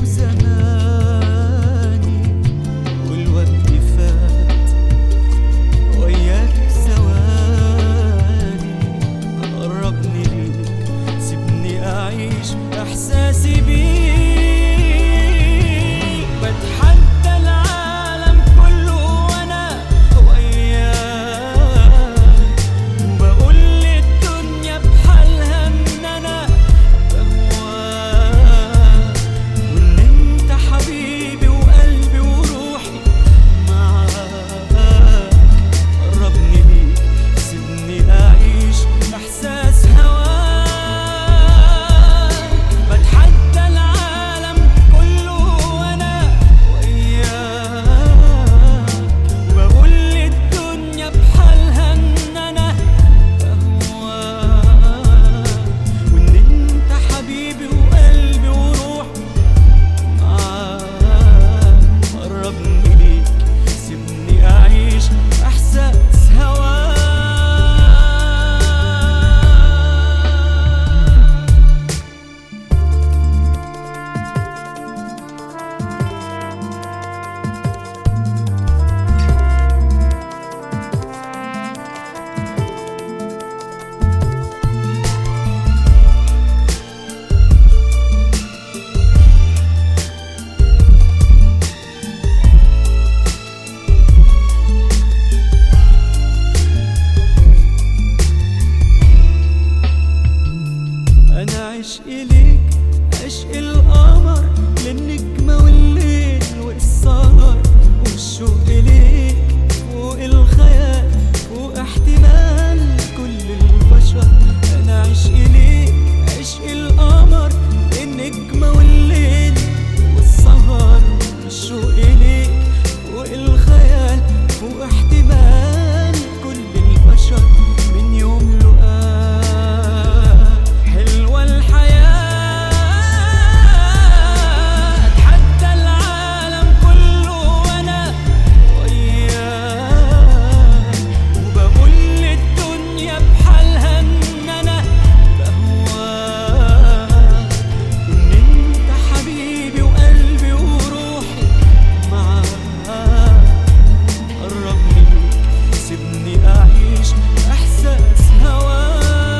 وزماني والوقت فات وياك ثواني قربني ليك سيبني اعيش احساسي بيك بتحدى العالم كله وانا وياك وبقول للدنيا بحالها ان انا بهواك وان انت حبيبي وقلبي وروحي معاك قربني ليك سيبني اعيش احساس هواك بتحدى عشق القمر للنجمة والليل والسهر والشوق ليك فوق الخيال فوق احتمال كل البشر انا عشق ليك عشق القمر النجمة والليل والسهر والشوق ليك فوق الخيال فوق احتمال كل البشر من يوم لقاك حلوة الحياة أتحدى العالم كله وأنا وياك وبقول للدنيا بحالها إن أنا بهواك إن أنت حبيبي وقلبي وروحي معاك قرب مني سيبني أعيش إحساس هواك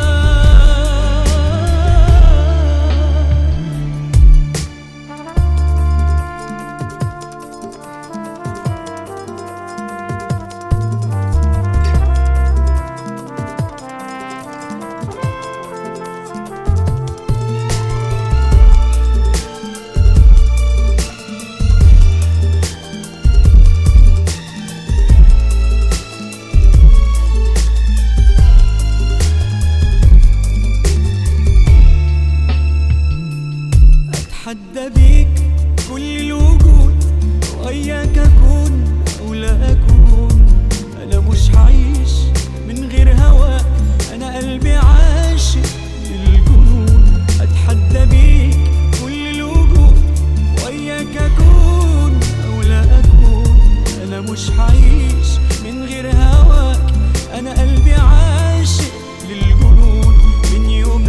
اتحدى بيك كل الوجود وياك اكون او لا اكون انا مش هعيش من غير هواك انا قلبي عاشق للجنون اتحدى بيك كل الوجود وياك اكون او لا اكون انا مش هعيش من غير هواك انا قلبي عاشق للجنون من يوم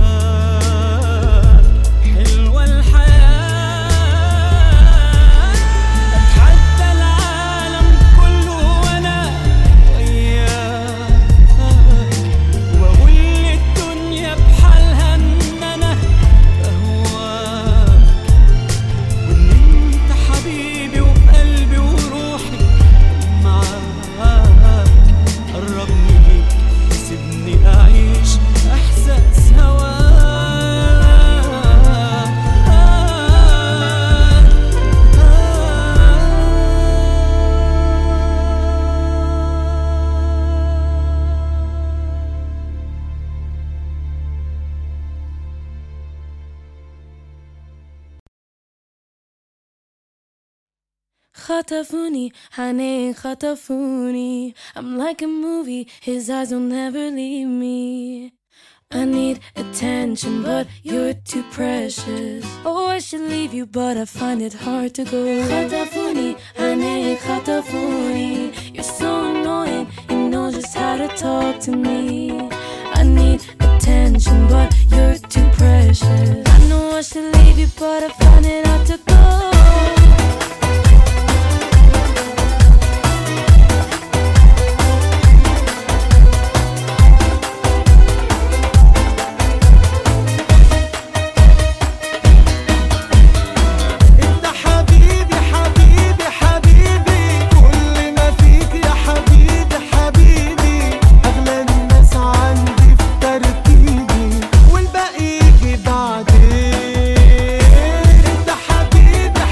لقاك حلوة الحياة أتحدى العالم كله وأنا وياك وأقول للدنيا بحالها إن أنا بهواك وإن أنت حبيبي وقلبي وروحي معاك قربني ليك سيبني أعيش إحساس هواك خطفوني honey خطفوني I'm like a movie his eyes will never leave me I need attention but you're too precious Oh I should leave you but I find it hard to go خطفوني honey خطفوني You're so annoying you know just how to talk to me I need attention but you're too precious I know I should leave you but I find it hard to go انت حبيبي حبيبي حبيبي كل ما فيك يا حبيبي حبيبي اغلى الناس عندي في ترتيبي والباقي يجي بعدين انت حبيبي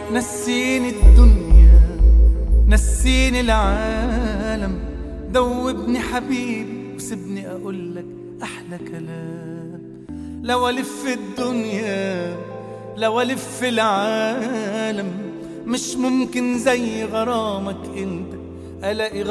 نسيني الدنيا نسيني العالم دوبني حبيبي وسيبني اقول لك احلى كلام لو الف الدنيا لو الف العالم مش ممكن زي غرامك انت الاقي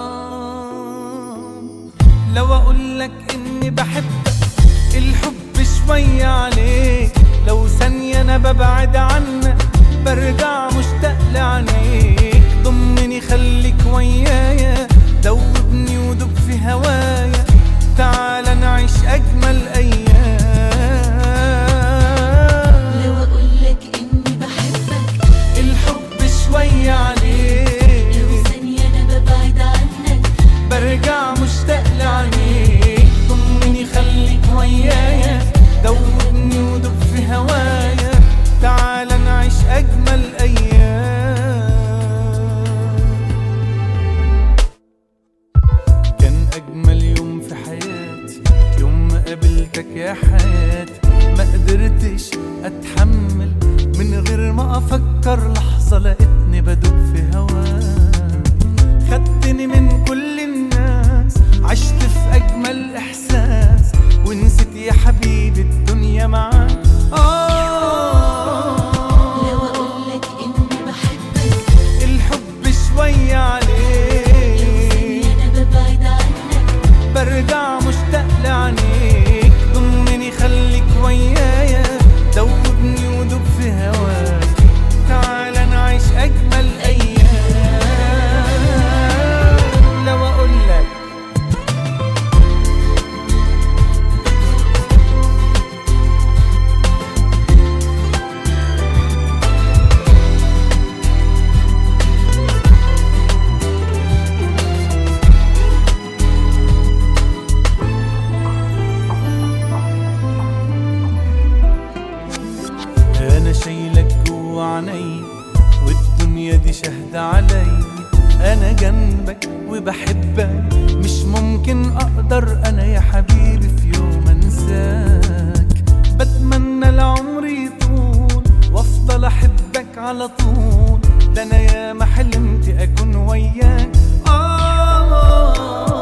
غرام لو اقول لك اني بحبك الحب شوية عليك لو ثانية انا ببعد عنك برجع مشتاق لعينيك ضمني خليك ويايا دوبني ودوب في هوايا تعال نعيش اجمل ايام لو اقولك اني بحبك الحب شوية لو عليك ثانية انا ببعد عنك برجع مشتاق لعينيك ضمني خليك ويايا دوبني ودوب في هوايا تعال نعيش اجمل ايام كان اجمل يوم في حياتي يوم ما قابلتك يا حياتي ما قدرتش اتحمل من غير ما افكر لحظه لقيتني بدوب في هواك خدتني من كل الناس عشت في اجمل احساس ونسيت يا حبيبي الدنيا معاك آه لو اقولك اني بحبك الحب شوية لو عليك ثانية انا ببعد عنك برجع مشتاق لعينيك ضمني خليك ويايا دوبني ودوب في هواك تعال نعيش اجمل ايام لو اقول لك انا شايلك جوا عيني والدنيا دي شاهدة علي انا جنبك وبحبك مش ممكن اقدر انا يا حبيبي في يوم انساك بتمنى العمر يطول وافضل احبك على طول ده انا يا ما حلمت اكون وياك آه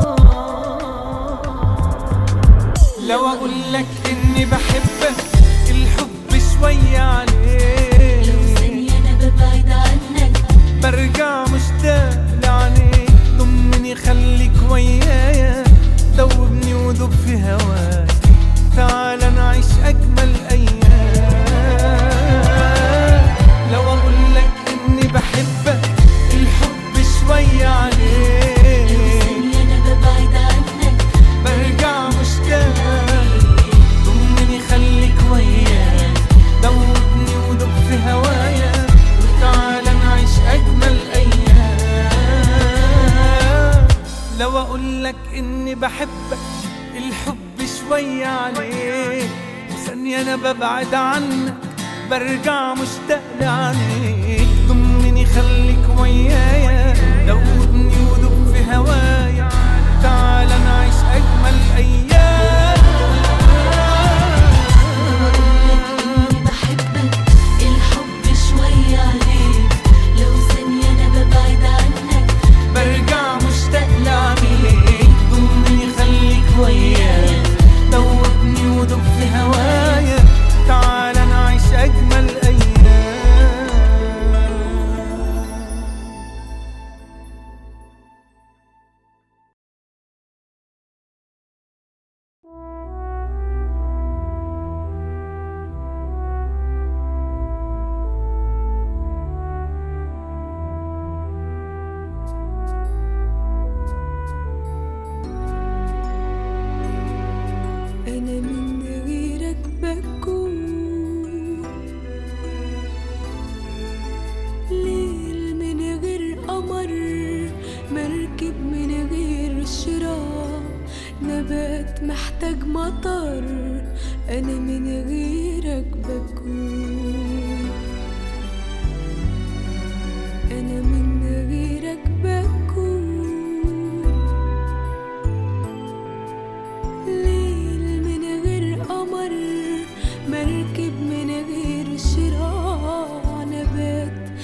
لو اقول لك اني بحبك الحب شوية لو عليك ثانية انا ببعد عنك برجع مشتاق لعينيك ضمني خليك ويايا دوبني ودوب في هواك تعال نعيش اجمل ايام لو اقول لك اني بحبك الحب شوية لو عليك ثانية انا ببعد عنك برجع مشتاق ضمني خليك ويايا دوبني ودوب في هوايا وتعال نعيش اجمل ايام لو اقول لك اني بحبك الحب شوية عليك وثانية انا ببعد عنك برجع مشتاق لعينيك ضمني خليك ويايا دوبني ودوب في هوايا تعال نعيش اجمل ايام إني بحبك الحب شوية عليك لو ثانية أنا ببعد عنك برجع مشتاق لعينيك ضمني خليك ويايا دوبني ودوب في هوايا تعال نعيش اجمل ايام أنا من غيرك بكون ليل من غير قمر مركب من غير شراع نبات محتاج مطر أنا من غيرك بكون أنا من غيرك بكون ليل من غير قمر مركب من غير شراع نبات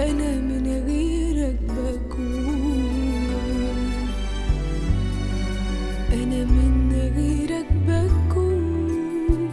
أنا من غيرك بكون أنا من غيرك بكون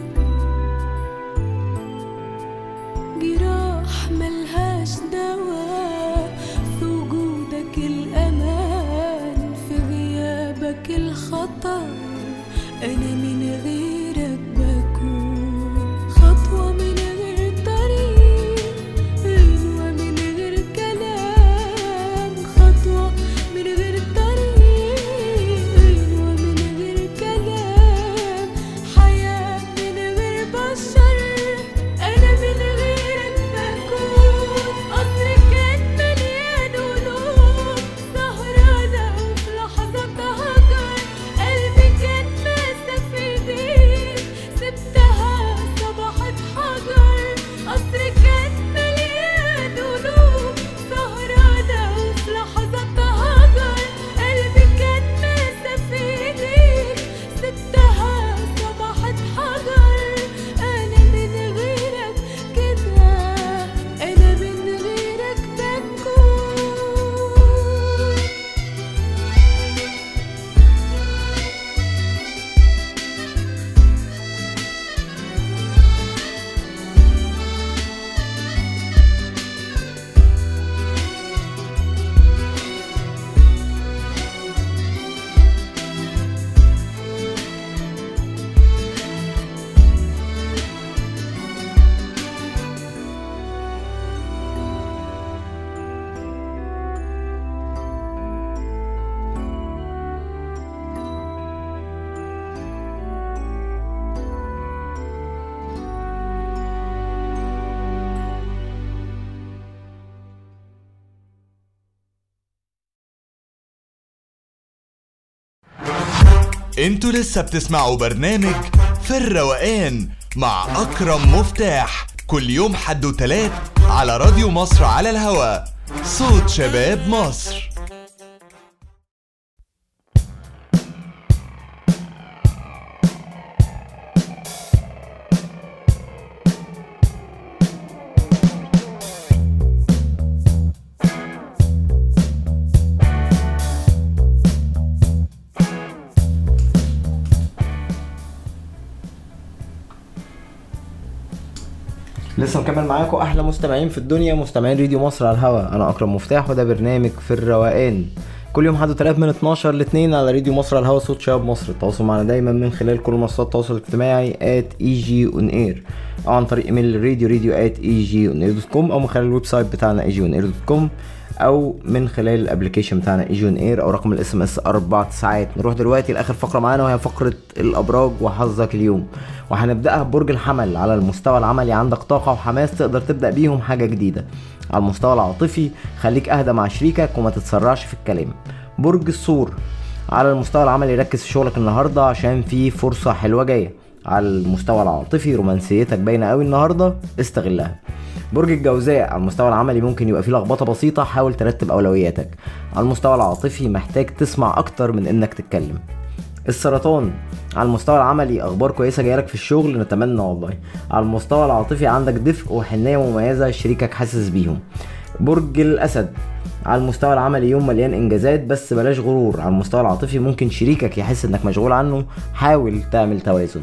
جراح ملهاش دواء في وجودك الأمان في غيابك الخطر أنا من غيرك بكون خطوة من غير طريق غنوة من غير كلام خطوة من غير طريق غنوة من غير كلام حياة من غير بشر أنا من غيرك بكون قصر كان مليان قلوب سهرانة وفي لحظة هجر قلبي كان ماسك في ايديك سبتها صبحت حجر قصر كان مليان قلوب سهرانة وفي لحظة هجر قلبي كان ماسك في ايديك سبتها صبحت حجر أنا من غيرك كده أنا من غيرك بكون انتوا لسه بتسمعوا برنامج في الروقان مع اكرم مفتاح كل يوم حد وتلات على راديو مصر على الهوا صوت شباب مصر لسه مكمل معاكم احلى مستمعين في الدنيا مستمعين راديو مصر على الهوا انا اكرم مفتاح وده برنامج في الروقان كل يوم حد وتلات من 12 ل 2 على راديو مصر على الهوا صوت شباب مصر التواصل معنا دايما من خلال كل منصات التواصل الاجتماعي at اي اون اير او عن طريق ايميل الراديو راديو at دوت كوم او من خلال الويب سايت بتاعنا دوت كوم او من خلال الابلكيشن بتاعنا ايجي اون اير او رقم الاس ام اس اربع ساعات نروح دلوقتي لاخر فقره معانا وهي فقره الابراج وحظك اليوم وهنبداها ببرج الحمل على المستوى العملي عندك طاقه وحماس تقدر تبدا بيهم حاجه جديده على المستوى العاطفي خليك اهدى مع شريكك وما تتسرعش في الكلام برج الثور على المستوى العملي ركز في شغلك النهارده عشان في فرصه حلوه جايه على المستوى العاطفي رومانسيتك باينه قوي النهارده استغلها برج الجوزاء على المستوى العملي ممكن يبقى فيه لخبطه بسيطه حاول ترتب اولوياتك على المستوى العاطفي محتاج تسمع اكتر من انك تتكلم السرطان على المستوى العملي اخبار كويسه جايلك في الشغل نتمنى والله على المستوى العاطفي عندك دفء وحنيه مميزه شريكك حاسس بيهم برج الاسد على المستوى العملي يوم مليان انجازات بس بلاش غرور على المستوى العاطفي ممكن شريكك يحس انك مشغول عنه حاول تعمل توازن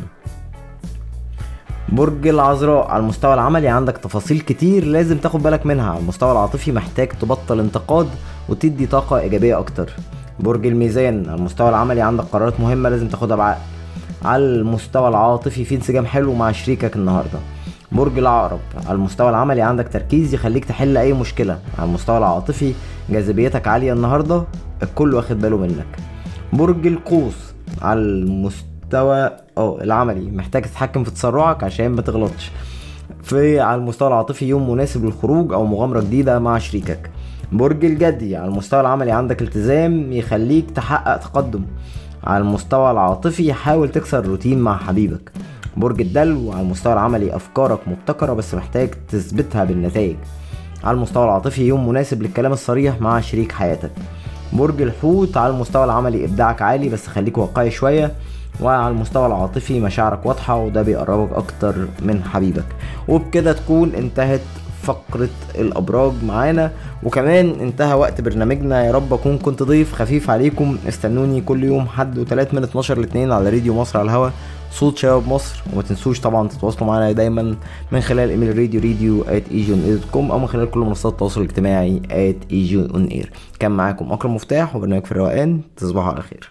برج العذراء على المستوى العملي عندك تفاصيل كتير لازم تاخد بالك منها على المستوى العاطفي محتاج تبطل انتقاد وتدي طاقة إيجابية أكتر برج الميزان على المستوى العملي عندك قرارات مهمة لازم تاخدها بعقل على المستوى العاطفي في انسجام حلو مع شريكك النهاردة برج العقرب على المستوى العملي عندك تركيز يخليك تحل أي مشكلة على المستوى العاطفي جاذبيتك عالية النهاردة الكل واخد باله منك برج القوس على المستوى اه العملي محتاج تتحكم في تسرعك عشان ما تغلطش في على المستوى العاطفي يوم مناسب للخروج او مغامره جديده مع شريكك برج الجدي على المستوى العملي عندك التزام يخليك تحقق تقدم على المستوى العاطفي حاول تكسر الروتين مع حبيبك برج الدلو على المستوى العملي افكارك مبتكره بس محتاج تثبتها بالنتائج على المستوى العاطفي يوم مناسب للكلام الصريح مع شريك حياتك برج الحوت على المستوى العملي ابداعك عالي بس خليك واقعي شويه وعلى المستوى العاطفي مشاعرك واضحه وده بيقربك اكتر من حبيبك وبكده تكون انتهت فقرة الأبراج معانا وكمان انتهى وقت برنامجنا يا رب أكون كنت ضيف خفيف عليكم استنوني كل يوم حد وتلات من 12 ل 2 على راديو مصر على الهوا صوت شباب مصر وما تنسوش طبعا تتواصلوا معانا دايما من خلال ايميل راديو راديو at كوم او من خلال كل منصات التواصل الاجتماعي at اير كان معاكم اكرم مفتاح وبرنامج في الروقان تصبحوا على خير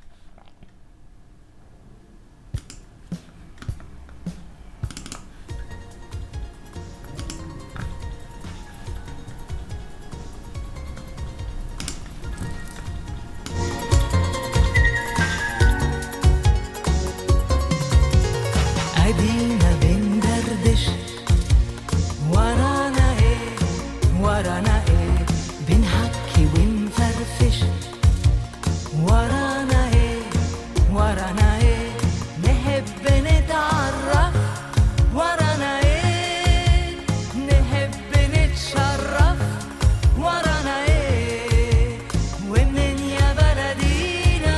ادينا بندردش ورانا ايه ورانا ايه بنحكي ونفرفش ورانا ايه ورانا ايه نحب نتعرف ورانا ايه نحب نتشرف ورانا ايه ومنين يا بلدينا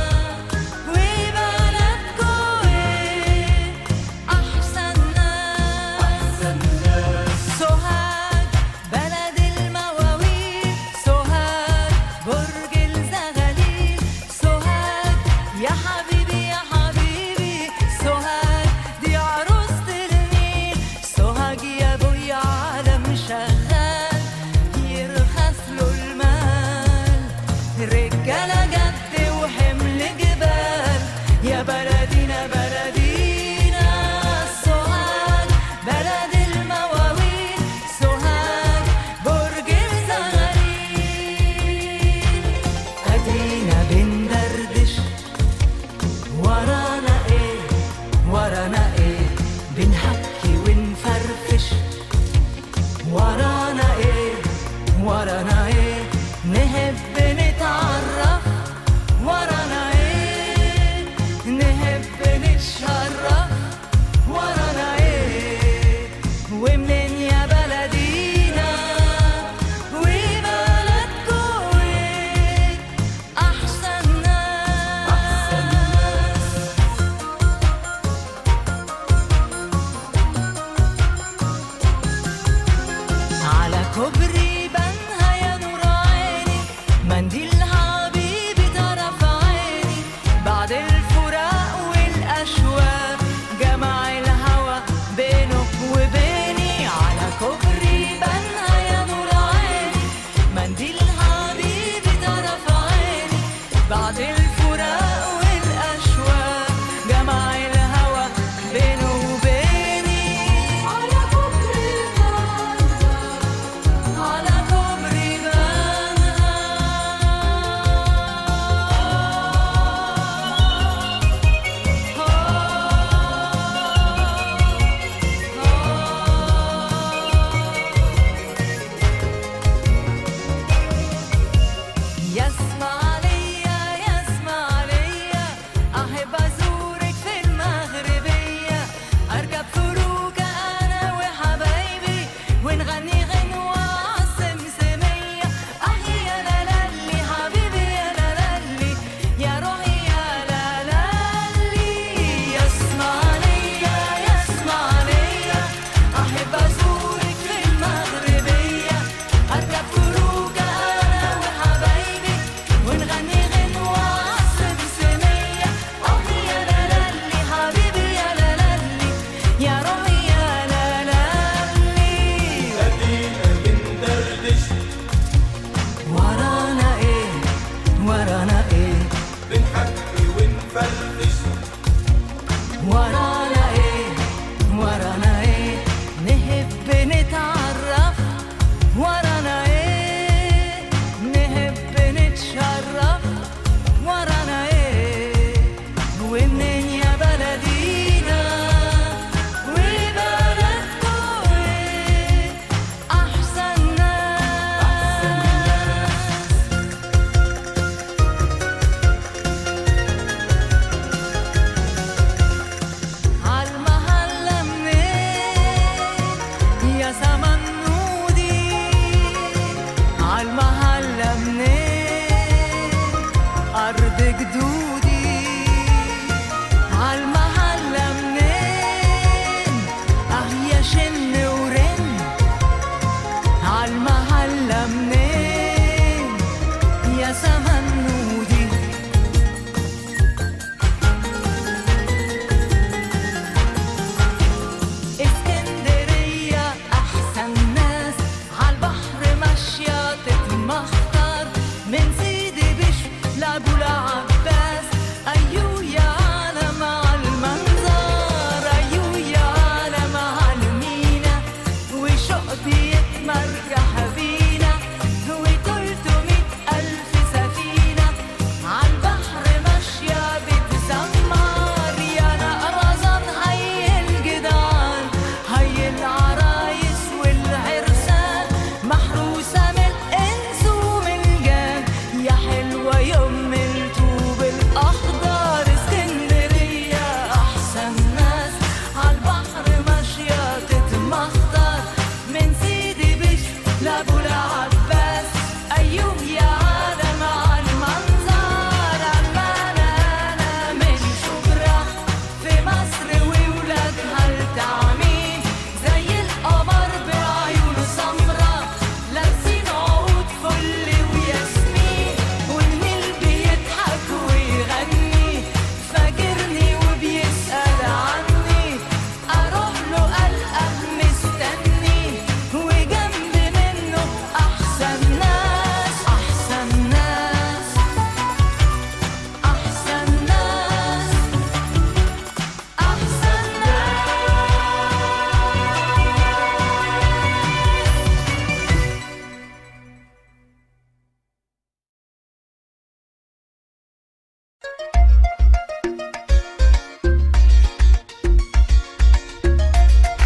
وبلدكوا ايه احسن ناس سوهاج بلد المواويل سوهاج برج الزغاليل سوهاج يا حبيبي يا حبيبي سوهاج دي عروسة النيل سوهاج يا ابويا عالم شغال يرخص له المال رجالة جد وحمل جبال يا بلدينا بلدينا سوهاج بلد المواويل سوهاج برج الزغاليل ادينا بندردش ورانا ايه ورانا ايه بنحكي ونفرفش ورانا ايه ورانا ايه نحب نتعرف ورانا ايه نحب نتشرف ورانا ايه ومنين يا بلدينا وبلدكوا ايه احسن ناس على كوبري بنها يا نور عيني منديل